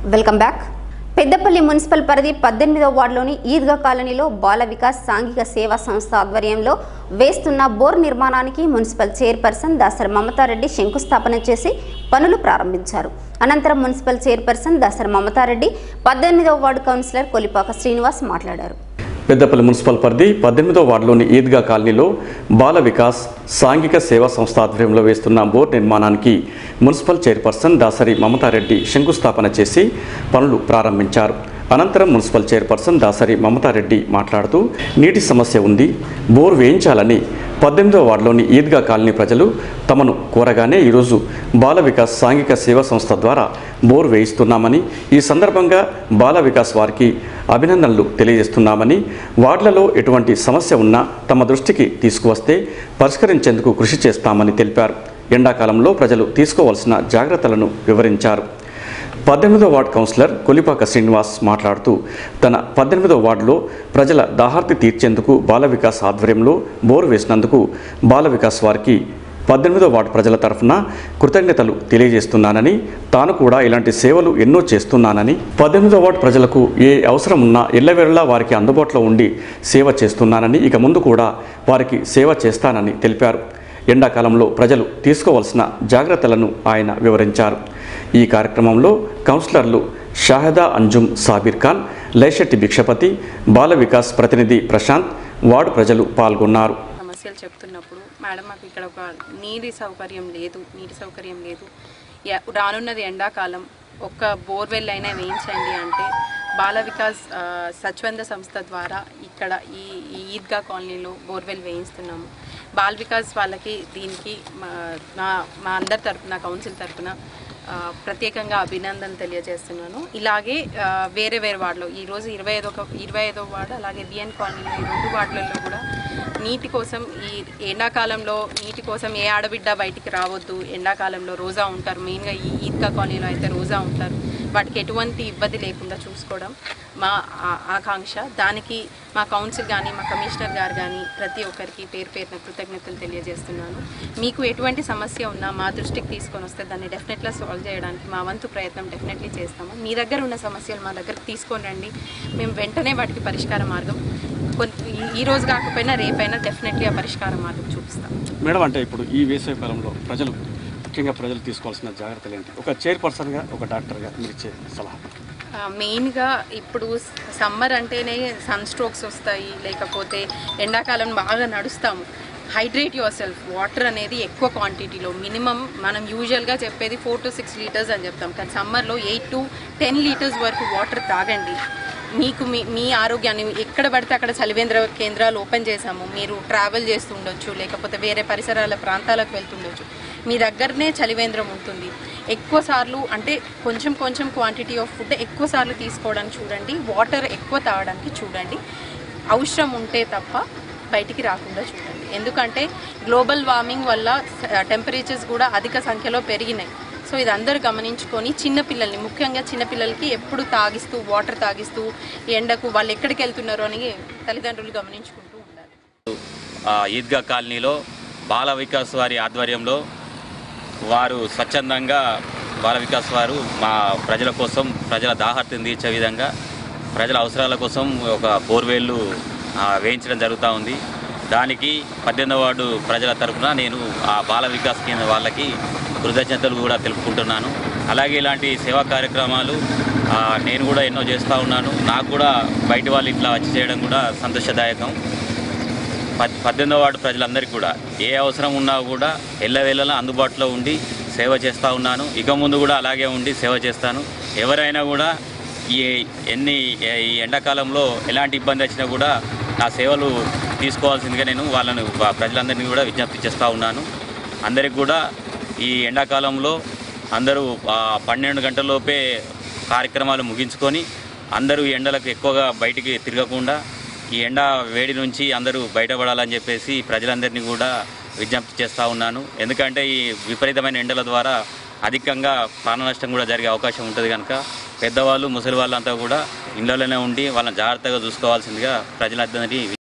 welcome back Peddapalli municipal పరిధి పద్దెనిమిదో వార్డులోని ఈద్గా కాలనీలో బాల వికాస్ సాంఘిక సేవా సంస్థ ఆధ్వర్యంలో వేస్తున్న బోర్ నిర్మాణానికి మున్సిపల్ చైర్పర్సన్ దాసరి మమతారెడ్డి శంకుస్థాపన చేసి పనులు ప్రారంభించారు అనంతరం మున్సిపల్ చైర్పర్సన్ దాసరి మమతారెడ్డి పద్దెనిమిదవ వార్డు కౌన్సిలర్ కొలిపాక శ్రీనివాస్ మాట్లాడారు పెద్దపల్లి మున్సిపల్ పరిధి పద్దెనిమిదో వార్డులోని ఈద్గా కాలనీలో బాల వికాస్ సాంఘిక సేవా సంస్థ ఆధ్వర్యంలో వేస్తున్న బోర్ నిర్మాణానికి మున్సిపల్ చైర్పర్సన్ దాసరి మమతారెడ్డి శంకుస్థాపన చేసి పనులు ప్రారంభించారు అనంతరం మున్సిపల్ చైర్పర్సన్ దాసరి మమతారెడ్డి మాట్లాడుతూ నీటి సమస్య ఉంది బోర్ వేయించాలని పద్దెనిమిదో వార్డులోని ఈద్గా కాలనీ ప్రజలు తమను కోరగానే ఈరోజు బాల వికాస్ సాంఘిక సేవా సంస్థ ద్వారా బోర్ వేయిస్తున్నామని ఈ సందర్భంగా బాల వికాస్ వారికి అభినందనలు తెలియజేస్తున్నామని వార్డులలో ఎటువంటి సమస్య ఉన్నా తమ దృష్టికి తీసుకువస్తే పరిష్కరించేందుకు కృషి చేస్తామని తెలిపారు ఎండాకాలంలో ప్రజలు తీసుకోవాల్సిన జాగ్రత్తలను వివరించారు పద్దెనిమిదో వార్డు కౌన్సిలర్ కొలిపాక శ్రీనివాస్ మాట్లాడుతూ తన పద్దెనిమిదో వార్డులో ప్రజల దాహార్తి తీర్చేందుకు బాల వికాస్ ఆధ్వర్యంలో బోరు వేసినందుకు బాల వికాస్ వారికి పద్దెనిమిదో వార్డు ప్రజల తరఫున కృతజ్ఞతలు తెలియజేస్తున్నానని తాను కూడా ఇలాంటి సేవలు ఎన్నో చేస్తున్నానని పద్దెనిమిదో వార్డు ప్రజలకు ఏ అవసరం ఉన్నా ఎల్లవేళలా వారికి అందుబాటులో ఉండి సేవ చేస్తున్నానని ఇక ముందు కూడా వారికి సేవ చేస్తానని తెలిపారు ఎండాకాలంలో ప్రజలు తీసుకోవాల్సిన జాగ్రత్తలను ఆయన వివరించారు ఈ కార్యక్రమంలో కౌన్సిలర్లు షాహదా అంజుమ్ సాబిర్ ఖాన్ లైశెట్టి భిక్షపతి బాల వికాస్ ప్రతినిధి ప్రశాంత్ వార్డు ప్రజలు పాల్గొన్నారు సమస్యలు చెప్తున్నప్పుడు మేడం మాకు ఇక్కడ ఒక నీటి సౌకర్యం లేదు నీటి సౌకర్యం లేదు యా- రానున్నది ఎండాకాలం ఒక్క బోర్వెల్ అయినా వేయించండి అంటే బాల వికాస్ ఆ, స్వచ్ఛంద సంస్థ ద్వారా ఇక్కడ ఈ ఈ ఈద్గా కాలనీలో బోర్వెల్ వేయిస్తున్నాము బాల్ వికాస్ వాళ్ళకి దీనికి మా నా మా అందరి తరపున కౌన్సిల్ తరపున ఆ, ప్రత్యేకంగా అభినందనలు తెలియజేస్తున్నాను ఇలాగే ఆ, వేరే వేరే వార్డులో ఈరోజు ఇరవై ఐదో ఇరవై ఐదో వార్డు అలాగే బిఎన్ కాలనీలో ఈ రెండు వార్డులలో కూడా నీటి కోసం ఈ ఎండాకాలంలో నీటి కోసం ఏ ఆడబిడ్డ బయటికి రావద్దు ఎండాకాలంలో రోజా ఉంటారు మెయిన్గా ఈ ఈద్గా కాలనీలో అయితే రోజా ఉంటారు వాటికి ఎటువంటి ఇబ్బంది లేకుండా చూసుకోవడం మా ఆ- ఆకాంక్ష దానికి మా కౌన్సిల్ కానీ మా కమిషనర్ గారు కానీ ప్రతి ఒక్కరికి పేరు పేరున కృతజ్ఞతలు తెలియజేస్తున్నాను మీకు ఎటువంటి సమస్య ఉన్నా మా దృష్టికి తీసుకొని వస్తే దాన్ని డెఫినెట్గా సాల్వ్ చేయడానికి మా వంతు ప్రయత్నం డెఫినెట్లీ చేస్తాము మీ దగ్గర ఉన్న సమస్యలు మా దగ్గరకు తీసుకొని రండి మేము వెంటనే వాటికి పరిష్కార మార్గం కొంత ఈ- ఈ రోజు కాకపోయినా రేపైనా డెఫినెట్లీ ఆ పరిష్కార మార్గం చూపిస్తాం మేడం అంటే ఇప్పుడు ఈ వేసవి కాలంలో ప్రజలు ముఖ్యంగా ప్రజలు తీసుకోవాల్సిన జాగ్రత్తలు ఏంటి ఒక చైర్పర్సన్గా ఒక డాక్టర్గా మీరు ఇచ్చే సలహా ఆ, మెయిన్గా ఇప్పుడు సమ్మర్ అంటేనే సన్ స్ట్రోక్స్ వస్తాయి లేకపోతే ఎండాకాలం బాగా నడుస్తాము హైడ్రేట్ యువర్ సెల్ఫ్ వాటర్ అనేది ఎక్కువ క్వాంటిటీలో మినిమం మనం యూజువల్గా చెప్పేది ఫోర్ టు సిక్స్ లీటర్స్ అని చెప్తాం కానీ సమ్మర్లో ఎయిట్ టు టెన్ లీటర్స్ వరకు వాటర్ తాగండి మీకు మీ మీ ఆరోగ్యాన్ని ఎక్కడ పడితే అక్కడ చలివేంద్ర కేంద్రాలు ఓపెన్ చేశాము మీరు ట్రావెల్ చేస్తుండొచ్చు లేకపోతే వేరే పరిసరాల ప్రాంతాలకు వెళ్తుండొచ్చు మీ దగ్గరనే చలివేంద్రం ఉంటుంది ఎక్కువ సార్లు అంటే కొంచెం కొంచెం క్వాంటిటీ ఆఫ్ ఫుడ్ ఎక్కువ సార్లు తీసుకోవడానికి చూడండి వాటర్ ఎక్కువ తాగడానికి చూడండి అవసరం ఉంటే తప్ప బయటికి రాకుండా చూడండి ఎందుకంటే గ్లోబల్ వార్మింగ్ వల్ల టెంపరేచర్స్ కూడా అధిక సంఖ్యలో పెరిగినాయి సో ఇది అందరూ గమనించుకొని చిన్నపిల్లల్ని ముఖ్యంగా చిన్నపిల్లలకి ఎప్పుడు తాగిస్తూ వాటర్ తాగిస్తూ ఎండకు వాళ్ళు ఎక్కడికి వెళ్తున్నారో అని తల్లిదండ్రులు గమనించుకుంటూ ఉండాలి ఆ, ఈద్గా కాలనీలో బాల వికాస్ వారి ఆధ్వర్యంలో వారు స్వచ్ఛందంగా బాల వికాస్ వారు మా ప్రజల కోసం ప్రజల దాహార్తిని తీర్చే విధంగా ప్రజల అవసరాల కోసం ఒక బోర్వేళ్ళు ఆ, వేయించడం జరుగుతూ ఉంది దానికి పద్దెనిమిదవ వార్డు ప్రజల తరఫున నేను ఆ బాల వికాస్ కేంద్ర వాళ్ళకి కృతజ్ఞతలు కూడా తెలుపుకుంటున్నాను అలాగే ఇలాంటి సేవా కార్యక్రమాలు ఆ, నేను కూడా ఎన్నో చేస్తూ ఉన్నాను నాకు కూడా బయట వాళ్ళు ఇట్లా వచ్చి చేయడం కూడా సంతోషదాయకం పద్ పద్దెనిమిదో వార్డు ప్రజలందరికీ కూడా ఏ అవసరం ఉన్నా కూడా ఎల్లవేళలా అందుబాటులో ఉండి సేవ చేస్తూ ఉన్నాను ఇక ముందు కూడా అలాగే ఉండి సేవ చేస్తాను ఎవరైనా కూడా ఈ ఎన్ని ఈ ఎండాకాలంలో ఎలాంటి ఇబ్బంది వచ్చినా కూడా నా సేవలు తీసుకోవాల్సిందిగా నేను వాళ్ళను వా- ప్రజలందరినీ కూడా విజ్ఞప్తి చేస్తూ ఉన్నాను అందరికి కూడా ఈ ఎండాకాలంలో అందరూ ఆ, పన్నెండు గంటలలోపే కార్యక్రమాలు ముగించుకొని అందరూ ఈ ఎండలకు ఎక్కువగా బయటికి తిరగకుండా ఈ ఎండ వేడి నుంచి అందరూ బయటపడాలని చెప్పేసి ప్రజలందరినీ కూడా విజ్ఞప్తి చేస్తూ ఉన్నాను ఎందుకంటే ఈ విపరీతమైన ఎండల ద్వారా అధికంగా ప్రాణ నష్టం కూడా జరిగే అవకాశం ఉంటుంది కనుక పెద్దవాళ్ళు ముసలి వాళ్ళంతా కూడా ఇళ్ళలోనే ఉండి వాళ్ళని జాగ్రత్తగా చూసుకోవాల్సిందిగా ప్రజలందరినీ